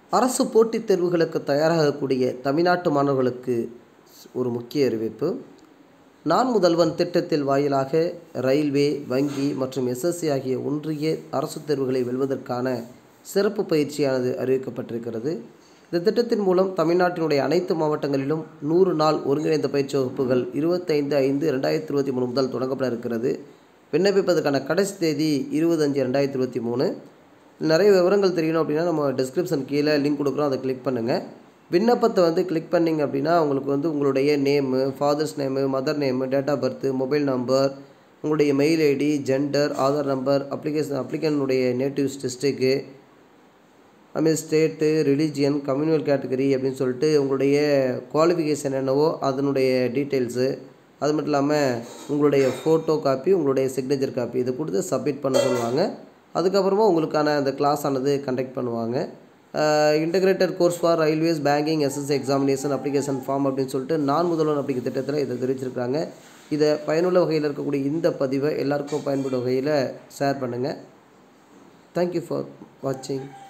அரசு போட்டித் தேர்வுகளுக்கு தயாராகக்கூடிய தமிழ்நாட்டு மாணவர்களுக்கு ஒரு முக்கிய அறிவிப்பு நான் முதல்வன் திட்டத்தில் வாயிலாக ரயில்வே வங்கி மற்றும் எஸ்எஸ்சி ஆகிய ஒன்றிய அரசு தேர்வுகளை வெல்வதற்கான சிறப்பு பயிற்சியானது அறிவிக்கப்பட்டிருக்கிறது இந்த திட்டத்தின் மூலம் தமிழ்நாட்டினுடைய அனைத்து மாவட்டங்களிலும் நூறு நாள் ஒருங்கிணைந்த பயிற்சி வகுப்புகள் இருபத்தைந்து ஐந்து ரெண்டாயிரத்தி இருபத்தி மூணு முதல் தொடங்கப்பட இருக்கிறது விண்ணப்பிப்பதற்கான கடைசி தேதி இருபது அஞ்சு ரெண்டாயிரத்தி இருபத்தி மூணு நிறைய விவரங்கள் தெரியணும் அப்படின்னா நம்ம டிஸ்கிரிப்ஷன் கீழே லிங்க் கொடுக்குறோம் அதை கிளிக் பண்ணுங்கள் விண்ணப்பத்தை வந்து கிளிக் பண்ணிங்க அப்படின்னா உங்களுக்கு வந்து உங்களுடைய name father's name mother name date of birth mobile number உங்களுடைய mail ID gender Aadhaar number application அப்ளிகனுடைய நேட்டிவ் டிஸ்ட்ரிக்கு அதுமாரி ஸ்டேட்டு ரிலீஜியன் கம்யூனல் கேட்டகரி அப்படின்னு சொல்லிட்டு உங்களுடைய குவாலிஃபிகேஷன் என்னவோ அதனுடைய டீட்டெயில்ஸு அது மட்டும் இல்லாமல் உங்களுடைய ஃபோட்டோ காப்பி உங்களுடைய சிக்னேச்சர் காப்பி இதை கொடுத்து சப்மிட் பண்ண சொல்லுவாங்க அதுக்கப்புறமா உங்களுக்கான அந்த கிளாஸ் ஆனது கண்டக்ட் பண்ணுவாங்க integrated course for railways banking SSC examination application form அப்படின்னு சொல்லிட்டு நான் முதல்வன் அப்படிங்கிற திட்டத்தில் இதை தெரிவிச்சிருக்காங்க இதை பயனுள்ள வகையில் இருக்கக்கூடிய இந்த பதிவை எல்லாருக்கும் பயன்படும் வகையில் ஷேர் பண்ணுங்கள் தேங்க்யூ ஃபார் வாட்சிங்